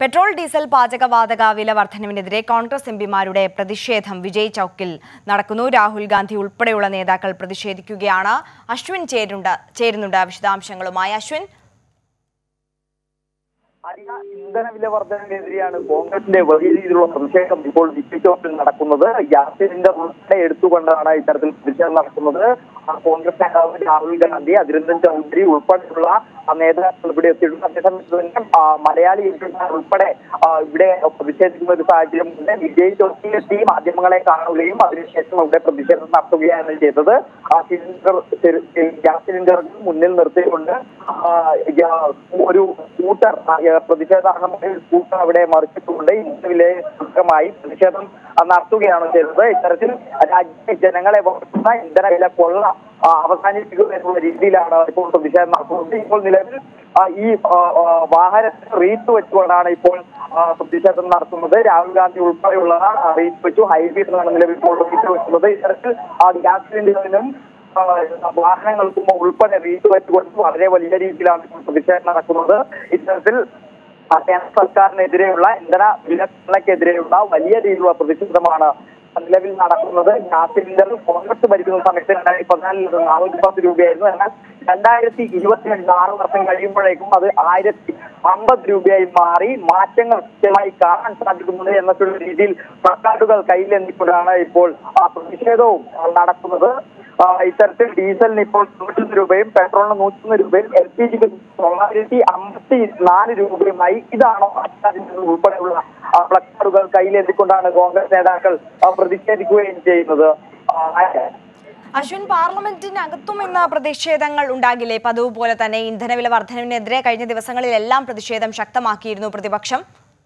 Petrol diesel പാചകവാതക വില വർധനവിനെതിരെ കോൺഗ്രസ് എംപിമാരുടെ പ്രതിഷേധം വിജയ് ചൌക്കിൽ നടക്കുന്നു രാഹുൽ ഗാന്ധി ഉൾപ്പെടെയുള്ള നേതാക്കൾ പ്രതിഷേധിക്കുകയാണ് അശ്വിൻ ചേരുണ്ട് ചേരുന്നുണ്ട് വിശദാംശങ്ങളുമായി അശ്വിൻ അധിക ഇന്ധന വില വർധനവിനെതിരെയാണ് കോൺഗ്രസിന്റെ വലിയ രീതിയിലുള്ള പ്രതിഷേധം ഇപ്പോൾ വിജയ് നടക്കുന്നത് ഗ്യാസ് സിലിണ്ടർ ഉൾപ്പെടെ എടുത്തുകൊണ്ടാണ് ഇത്തരത്തിൽ പ്രതിഷേധം നടക്കുന്നത് ആ കോൺഗ്രസ് നേതാവ് രാഹുൽ ഗാന്ധി അതിരഞ്ജൻ ചൗധരി ഉൾപ്പെടെയുള്ള ആ നേതാക്കൾ ഇവിടെ എത്തിയിട്ടുണ്ട് അതേസമയത്ത് തന്നെ ആ, മലയാളി എംപിമാർ ഉൾപ്പെടെ ആ, ഇവിടെ പ്രതിഷേധിക്കുന്ന ഒരു സാഹചര്യമുണ്ട് വിജയ് ചോക്കിയിലെത്തി മാധ്യമങ്ങളെ കാണുകയും അതിനുശേഷം അവിടെ പ്രതിഷേധം നടത്തുകയാണ് ചെയ്തത് ആ സിലിണ്ടർ ഗ്യാസ് സിലിണ്ടറുകൾ മുന്നിൽ നിർത്തിക്കൊണ്ട് ആ, ഗ്യാ- ഒരു സ്കൂട്ടർ ആ, ഏ, പ്രതിഷേധാർഹമായ ഒരു സ്കൂട്ടർ അവിടെ മറിച്ചിട്ടുകൊണ്ട് ഇന്ധനവിലെ ഭാഗമായി പ്രതിഷേധം ആ, നടത്തുകയാണ് ചെയ്തത് ഇത്തരത്തിൽ രാജ്യത്തെ ജനങ്ങളെ വളർത്തുന്ന ഇന്ധനവില കൊള്ള ആ, അവസാനിപ്പിക്കുക എന്നുള്ള രീതിയിലാണ് ഇപ്പോൾ പ്രതിഷേധം നടത്തുന്നത് ഇപ്പോൾ നിലവിൽ ആ, ഈ ആ, ആ, വാഹനത്തിന് റീത്ത് വെച്ചുകൊണ്ടാണ് ഇപ്പോൾ ആ, പ്രതിഷേധം നടത്തുന്നത് രാഹുൽ ഗാന്ധി ഉൾപ്പെടെയുള്ള റീത്ത് വെച്ചു ഹൈവേ എന്നാണ് നിലവിൽ ഇപ്പോൾ റീത്ത് വെക്കുന്നത് ഇത്തരത്തിൽ ആ ഗ്യാസ് സിലിണ്ടറിനും ആ, വാഹനങ്ങൾക്കും ഉൾപ്പെടെ റീത്ത് വെച്ചുകൊണ്ട് വളരെ വലിയ രീതിയിലാണ് ഇപ്പോൾ പ്രതിഷേധം നടക്കുന്നത് ഇത്തരത്തിൽ ആ, കേന്ദ്ര സർക്കാരിനെതിരെയുള്ള ഇന്ധന വിലക്കെതിരെയുള്ള വലിയ രീതിയിലുള്ള പ്രതിഷേധമാണ് നിലവിൽ നടക്കുന്നത് ഗ്യാസ് സിലിണ്ടർ കോൺഗ്രസ് ഭരിക്കുന്ന സമയത്ത് രണ്ടായിരത്തി പതിനാലിൽ അത് നാനൂറ്റി പത്ത് രൂപയായിരുന്നു എന്നാൽ രണ്ടായിരത്തി ഇരുപത്തിരണ്ട് ആറ് വർഷം കഴിയുമ്പോഴേക്കും അത് ആയിരത്തി അമ്പത് രൂപയായി മാറി മാറ്റങ്ങൾ കൃത്യമായി കാണാൻ സാധിക്കുന്നത് എന്നൊക്കെ രീതിയിൽ സർക്കാരുകൾ കയ്യിലെത്തിക്കൊണ്ടാണ് ഇപ്പോൾ ആ പ്രതിഷേധവും ആ, നടക്കുന്നത് ആ, ഇത്തരത്തിൽ ഡീസലിന് ഇപ്പോൾ തൊണ്ണൂറ്റൊന്ന് രൂപയും പെട്രോളിന് നൂറ്റൊന്ന് രൂപയും എൽ പി ജിക്ക് തൊള്ളായിരത്തി അമ്പത്തി നാല് രൂപയുമായി ഇതാണോ അറ്റാജിന്റെ ഉൾപ്പെടെയുള്ള ആ, പ്ലക്കാർഡുകൾ കയ്യിലെത്തിക്കൊണ്ടാണ് കോൺഗ്രസ് നേതാക്കൾ ആ, പ്രതിഷേധിക്കുകയും ചെയ്യുന്നത് ആ, ആര്യ. അശ്വിൻ പാർലമെന്റിനകത്തും ഇന്ന് പ്രതിഷേധങ്ങൾ ഉണ്ടാകില്ലേ പതിവ് പോലെ തന്നെ ഇന്ധനവില വർധനവിനെതിരെ കഴിഞ്ഞ ദിവസങ്ങളിലെല്ലാം പ്രതിഷേധം ശക്തമാക്കിയിരുന്നു പ്രതിപക്ഷം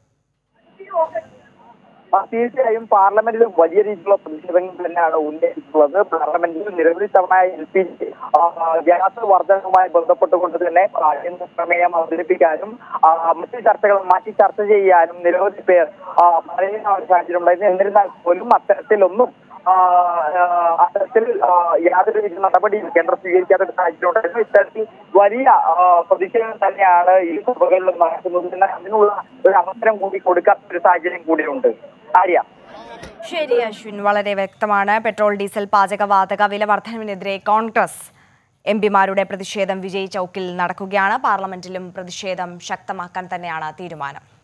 ആ, തീർച്ചയായും പാർലമെന്റിൽ വലിയ രീതിയിലുള്ള പ്രതിഷേധങ്ങൾ തന്നെയാണ് ഉന്നയിച്ചിട്ടുള്ളത് പാർലമെന്റിൽ നിരവധി തവണ എൽ പി ജി ഗ്യാസ് വർധനവുമായി ബന്ധപ്പെട്ടുകൊണ്ട് തന്നെ അടിയന്തര പ്രമേയം അവതരിപ്പിക്കാനും ആ, മറ്റ് ചർച്ചകൾ മാറ്റി ചർച്ച ചെയ്യാനും നിരവധി പേർ ആ, പറയുന്ന ഒരു സാഹചര്യം ഉണ്ടായിരുന്നു എന്നിരുന്നാൽ പോലും അത്തരത്തിലൊന്നും ആ, ആ, അത്തരത്തിൽ ആ, യാതൊരു വിധ നടപടിയും കേന്ദ്രം സ്വീകരിക്കാത്ത ഒരു സാഹചര്യം ഉണ്ടായിരുന്നു ഇത്തരത്തിൽ വലിയ ആ, പ്രതിഷേധം തന്നെയാണ് ഈ സഭകളിലും നടക്കുന്നത് എന്നാൽ അതിനുള്ള ഒരു അവസരം കൂടി കൊടുക്കാത്ത ഒരു സാഹചര്യം കൂടിയുണ്ട് ആര്യ ശരി അശ്വിൻ വളരെ വ്യക്തമാണ് പെട്രോൾ ഡീസൽ പാചകവാതക വില വർധനവിനെതിരെ കോൺഗ്രസ് എം പിമാരുടെ പ്രതിഷേധം വിജയ് ചൌക്കിൽ നടക്കുകയാണ് പാർലമെന്റിലും പ്രതിഷേധം ശക്തമാക്കാൻ തന്നെയാണ് തീരുമാനം